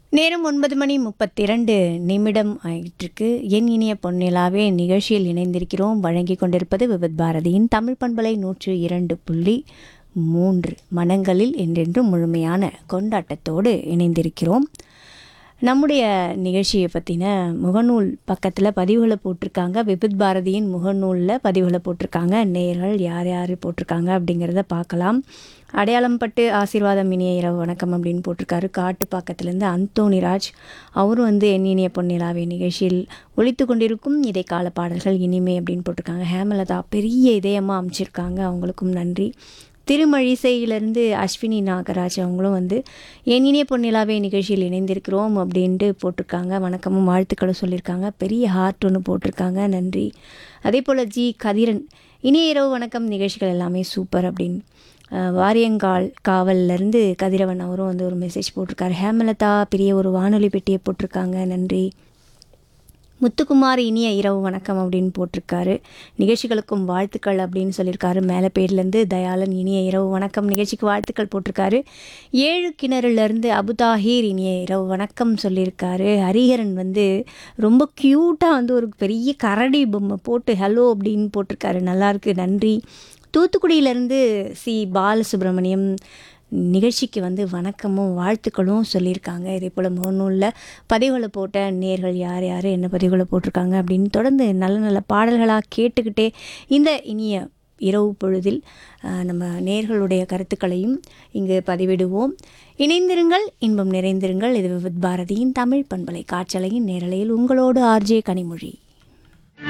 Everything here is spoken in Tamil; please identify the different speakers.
Speaker 1: நேரம் ஒன்பது மணி முப்பத்தி இரண்டு நிமிடம் ஆயிட்டிருக்கு என் இனிய பொன்னிலாவே நிகழ்ச்சியில் இணைந்திருக்கிறோம் வழங்கி கொண்டிருப்பது விவித் பாரதியின் தமிழ் பண்பலை நூற்று இரண்டு புள்ளி மூன்று மனங்களில் என்றென்றும் முழுமையான கொண்டாட்டத்தோடு இணைந்திருக்கிறோம் நம்முடைய நிகழ்ச்சியை பற்றின முகநூல் பக்கத்தில் பதிவுகளை போட்டிருக்காங்க விபித் பாரதியின் முகநூலில் பதிவுகளை போட்டிருக்காங்க நேயர்கள் யார் யார் போட்டிருக்காங்க அப்படிங்கிறத பார்க்கலாம் அடையாளம் பட்டு ஆசீர்வாதம் இனிய இரவு வணக்கம் அப்படின்னு போட்டிருக்காரு காட்டு பக்கத்துலேருந்து அந்தோணிராஜ் அவரும் வந்து என் இனிய பொன்னிலாவே நிகழ்ச்சியில் ஒழித்து கொண்டிருக்கும் இடைக்கால பாடல்கள் இனிமே அப்படின்னு போட்டிருக்காங்க ஹேமலதா பெரிய இதயமாக அமைச்சிருக்காங்க அவங்களுக்கும் நன்றி திருமழிசையிலேருந்து அஸ்வினி நாகராஜ் அவங்களும் வந்து என் இனிய பொன்னிலாவே நிகழ்ச்சியில் இணைந்திருக்கிறோம் அப்படின்ட்டு போட்டிருக்காங்க வணக்கமும் வாழ்த்துக்களும் சொல்லியிருக்காங்க பெரிய ஹார்ட் ஒன்று போட்டிருக்காங்க நன்றி அதே போல் ஜி கதிரன் இனிய இரவு வணக்கம் நிகழ்ச்சிகள் எல்லாமே சூப்பர் அப்படின்னு அஹ், வாரியங்கால் காவல்லேருந்து கதிரவன் அவரும் வந்து ஒரு மெசேஜ் போட்டிருக்காரு ஹேமலதா பெரிய ஒரு வானொலி பெட்டியை போட்டிருக்காங்க நன்றி முத்துக்குமார் இனிய இரவு வணக்கம் அப்படின்னு போட்டிருக்காரு நிகழ்ச்சிகளுக்கும் வாழ்த்துக்கள் அப்படின்னு சொல்லியிருக்காரு மேலப்பேர்லேருந்து தயாளன் இனிய இரவு வணக்கம் நிகழ்ச்சிக்கு வாழ்த்துக்கள் போட்டிருக்காரு ஏழு கிணறுலேருந்து அபுதாஹீர் இனிய இரவு வணக்கம் சொல்லியிருக்காரு ஹரிஹரன் வந்து ரொம்ப க்யூட்டாக வந்து ஒரு பெரிய கரடி பொம்மை போட்டு ஹலோ அப்படின்னு போட்டிருக்காரு நல்லாயிருக்கு நன்றி தூத்துக்குடியிலேருந்து சி பாலசுப்ரமணியம் நிகழ்ச்சிக்கு வந்து வணக்கமும் வாழ்த்துக்களும் சொல்லியிருக்காங்க இதே போல் முகநூலில் பதிவுகளை போட்ட நேர்கள் யார் யார் என்ன பதிவுகளை போட்டிருக்காங்க அப்படின்னு தொடர்ந்து நல்ல நல்ல பாடல்களாக கேட்டுக்கிட்டே இந்த இனிய இரவு பொழுதில் அஹ், நம்ம நேர்களுடைய கருத்துக்களையும் இங்கு பதிவிடுவோம் இணைந்திருங்கள் இன்பம் நிறைந்திருங்கள் இது விவித் பாரதியின் தமிழ் பண்பலை காற்றலையின் நேரலையில் உங்களோடு ஆர்ஜே கனிமொழி